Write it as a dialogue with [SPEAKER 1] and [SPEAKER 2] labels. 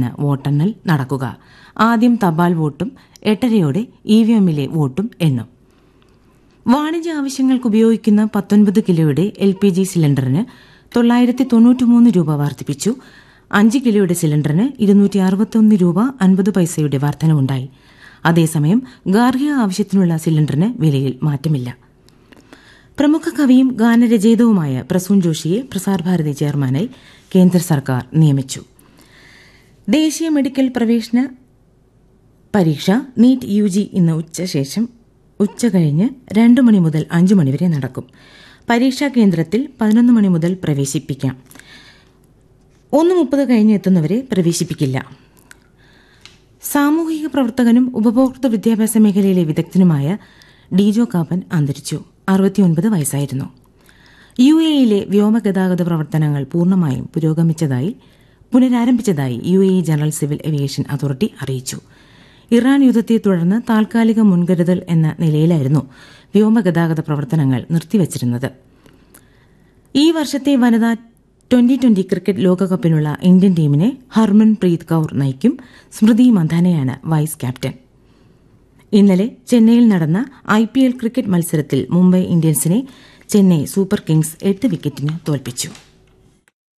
[SPEAKER 1] വോട്ടെണ്ണൽ നടക്കുക ആദ്യം തപാൽ വോട്ടും എട്ടരയോടെ ഇ വി എമ്മിലെ വോട്ടും എണ്ണും വാണിജ്യ ആവശ്യങ്ങൾക്ക് ഉപയോഗിക്കുന്ന പത്തൊൻപത് കിലോയുടെ എൽ പി ജി സിലിണ്ടറിന് തൊള്ളായിരത്തി തൊണ്ണൂറ്റിമൂന്ന് രൂപ വർദ്ധിപ്പിച്ചു അഞ്ച് കിലോയുടെ സിലിണ്ടറിന് ഇരുന്നൂറ്റി അറുപത്തൊന്ന് രൂപ അൻപത് പൈസയുടെ വർധനവുണ്ടായി അതേസമയം ഗാർഹിക ആവശ്യത്തിനുള്ള സിലിണ്ടറിന് വിലയിൽ മാറ്റമില്ല പ്രമുഖ കവിയും ഗാനരചയിതാവുമായ പ്രസൂൺ ജോഷിയെ പ്രസാർഭാരതി ചെയർമാനായി കേന്ദ്ര സർക്കാർ നിയമിച്ചു ദേശീയ മെഡിക്കൽ പ്രവേശന പരീക്ഷ നീറ്റ് യു ജി ഇന്ന് ഉച്ചശേഷം ഉച്ച കഴിഞ്ഞ് രണ്ട് മണി മുതൽ അഞ്ച് മണി വരെ നടക്കും പരീക്ഷാ കേന്ദ്രത്തിൽ പതിനൊന്ന് മണി മുതൽ പ്രവേശിപ്പിക്കാം ഒന്ന് മുപ്പത് കഴിഞ്ഞ് എത്തുന്നവരെ പ്രവേശിപ്പിക്കില്ല സാമൂഹിക പ്രവർത്തകനും ഉപഭോക്തൃ വിദ്യാഭ്യാസ മേഖലയിലെ വിദഗ്ധനുമായ ഡിജോ കാപ്പൻ അന്തരിച്ചു അറുപത്തിയൊൻപത് വയസ്സായിരുന്നു യു എയിലെ വ്യോമഗതാഗത പ്രവർത്തനങ്ങൾ പൂർണ്ണമായും പുരോഗമിച്ചതായി പുനരാരംഭിച്ചതായി U A general civil aviation authority അറിയിച്ചു ഇറാൻ യുദ്ധത്തെ തുടർന്ന് താൽക്കാലിക മുൻകരുതൽ എന്ന നിലയിലായിരുന്നു വ്യോമഗതാഗത പ്രവർത്തനങ്ങൾ നിർത്തിവച്ചിരുന്നത് ഈ വർഷത്തെ വനിതാ ട്വന്റി ട്വന്റി ക്രിക്കറ്റ് ലോകകപ്പിനുള്ള ഇന്ത്യൻ ടീമിനെ ഹർമൻ പ്രീത് കൌർ നയിക്കും സ്മൃതി മന്ദാനയാണ് വൈസ് ക്യാപ്റ്റൻ ഇന്നലെ ചെന്നൈയിൽ നടന്ന ഐ പി എൽ ക്രിക്കറ്റ് മത്സരത്തിൽ മുംബൈ ഇന്ത്യൻസിനെ ചെന്നൈ സൂപ്പർ കിങ്സ് എട്ട് വിക്കറ്റിന് തോൽപ്പിച്ചു